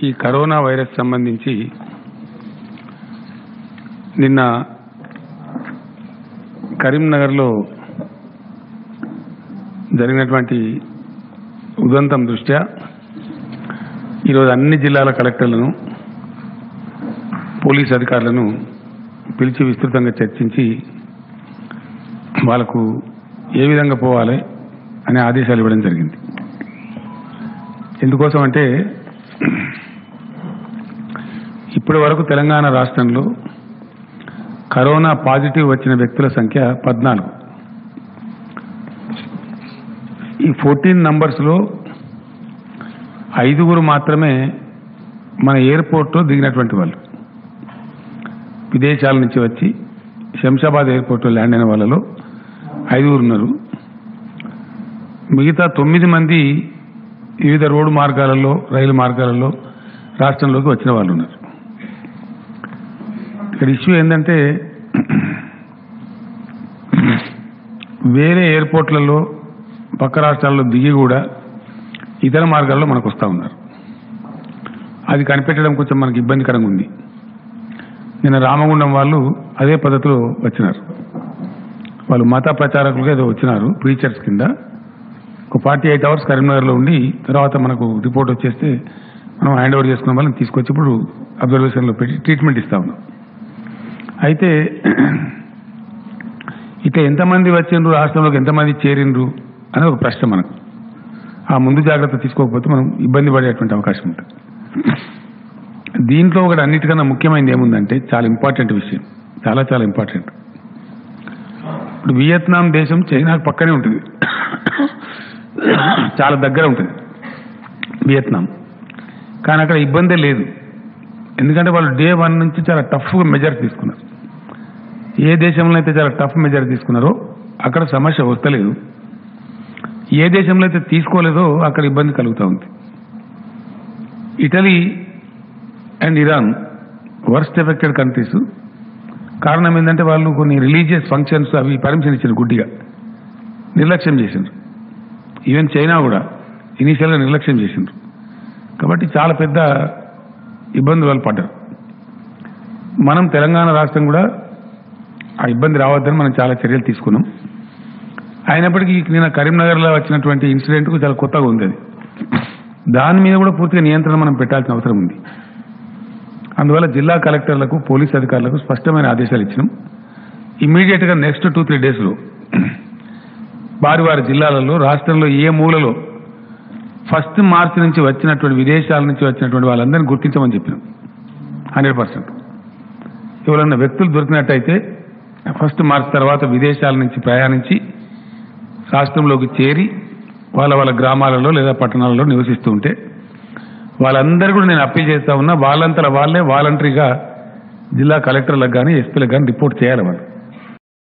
ఈ corona virus సంబంధించి నిన్న కరీంనగర్లో జరిగినటువంటి ఉదంతం దృష్ట్యా ఈరోజు అన్ని జిల్లాల కలెక్టర్లను పోలీస్ అధికారులను పిలిచి విస్తృతంగా చర్చించి వాళ్ళకు ఏ విధంగా పోవాలి అనే ఆదేశాలు ఇవ్వడం జరిగింది ఎందుకోసం అంటే ఇప్పటి వరకు తెలంగాణ రాష్ట్రంలో కరోనా పాజిటివ్ వచ్చిన వ్యక్తుల సంఖ్య పద్నాలుగు ఈ ఫోర్టీన్ నంబర్స్లో ఐదుగురు మాత్రమే మన ఎయిర్పోర్ట్లో దిగినటువంటి వాళ్ళు విదేశాల నుంచి వచ్చి శంషాబాద్ ఎయిర్పోర్ట్లో ల్యాండ్ అయిన వాళ్ళలో ఐదుగురు ఉన్నారు మిగతా తొమ్మిది మంది వివిధ రోడ్డు మార్గాలలో రైలు మార్గాలలో రాష్ట్రంలోకి వచ్చిన వాళ్ళు ఉన్నారు ఇక్కడ ఇష్యూ ఏంటంటే వేరే ఎయిర్పోర్ట్లలో పక్క రాష్ట్రాల్లో దిగి కూడా ఇతర మార్గాల్లో మనకు వస్తూ ఉన్నారు అది కనిపెట్టడం కొంచెం మనకి ఇబ్బందికరంగా ఉంది నిన్న రామగుండం వాళ్ళు అదే పద్ధతిలో వచ్చినారు వాళ్ళు మత ప్రచారకులుగా ఏదో వచ్చినారు ప్రీచర్స్ కింద ఒక ఫార్టీ ఎయిట్ అవర్స్ కరీంనగర్లో ఉండి తర్వాత మనకు రిపోర్ట్ వచ్చేస్తే మనం హ్యాండ్ ఓవర్ చేసుకున్న వాళ్ళని తీసుకొచ్చి ఇప్పుడు అబ్జర్వేషన్లో పెట్టి ట్రీట్మెంట్ ఇస్తా ఉన్నాం అయితే ఇట్లా ఎంతమంది వచ్చిండ్రు రాష్ట్రంలోకి ఎంతమంది చేరిండ్రు అనేది ఒక ప్రశ్న మనకు ఆ ముందు జాగ్రత్త తీసుకోకపోతే మనం ఇబ్బంది పడేటువంటి అవకాశం ఉంటుంది దీంట్లో ఒకటి అన్నిటికన్నా ముఖ్యమైనది ఏముందంటే చాలా ఇంపార్టెంట్ విషయం చాలా చాలా ఇంపార్టెంట్ ఇప్పుడు వియత్నాం దేశం చైనాకు పక్కనే ఉంటుంది చాలా దగ్గర ఉంటుంది వియత్నాం కానీ అక్కడ ఇబ్బందే లేదు ఎందుకంటే వాళ్ళు డే వన్ నుంచి చాలా టఫ్గా మెజర్ తీసుకున్నారు ఏ దేశంలో అయితే చాలా టఫ్ మెజర్ తీసుకున్నారో అక్కడ సమస్య వస్తలేదు ఏ దేశంలో అయితే తీసుకోలేదో అక్కడ ఇబ్బంది కలుగుతూ ఉంది Italy and Iran worst affected countries కారణం ఏంటంటే వాళ్ళు కొన్ని రిలీజియస్ ఫంక్షన్స్ అవి పర్మిషన్ ఇచ్చారు గుడ్డిగా నిర్లక్ష్యం చేసిండ్రు ఈవెన్ చైనా కూడా ఇనీషియల్గా నిర్లక్ష్యం చేసిండ్రు కాబట్టి చాలా పెద్ద ఇబ్బందులు వాళ్ళు పడ్డారు మనం తెలంగాణ రాష్ట్రం కూడా ఆ ఇబ్బంది రావద్దని మనం చాలా చర్యలు తీసుకున్నాం అయినప్పటికీ నిన్న కరీంనగర్లో వచ్చినటువంటి ఇన్సిడెంట్కు చాలా కొత్తగా ఉంది అది దాని మీద కూడా పూర్తిగా నియంత్రణ మనం పెట్టాల్సిన అవసరం ఉంది అందువల్ల జిల్లా కలెక్టర్లకు పోలీస్ అధికారులకు స్పష్టమైన ఆదేశాలు ఇచ్చినాం ఇమ్మీడియట్గా నెక్స్ట్ టూ త్రీ డేస్లో వారి వారి జిల్లాలలో రాష్ట్రంలో ఏ మూలలో ఫస్ట్ మార్చి నుంచి వచ్చినటువంటి విదేశాల నుంచి వచ్చినటువంటి వాళ్ళందరినీ గుర్తించమని చెప్పినాం హండ్రెడ్ పర్సెంట్ ఎవరన్నా వ్యక్తులు దొరికినట్టయితే ఫస్ట్ మార్చ్ తర్వాత విదేశాల నుంచి ప్రయాణించి రాష్ట్రంలోకి చేరి వాళ్ళ వాళ్ళ గ్రామాలలో లేదా పట్టణాలలో నివసిస్తూ ఉంటే వాళ్ళందరూ కూడా నేను అప్పీల్ చేస్తా ఉన్నా వాళ్ళంతలా వాళ్ళే వాలంటరీగా జిల్లా కలెక్టర్లకు కానీ ఎస్పీలకు కానీ రిపోర్ట్ చేయాలి వాళ్ళు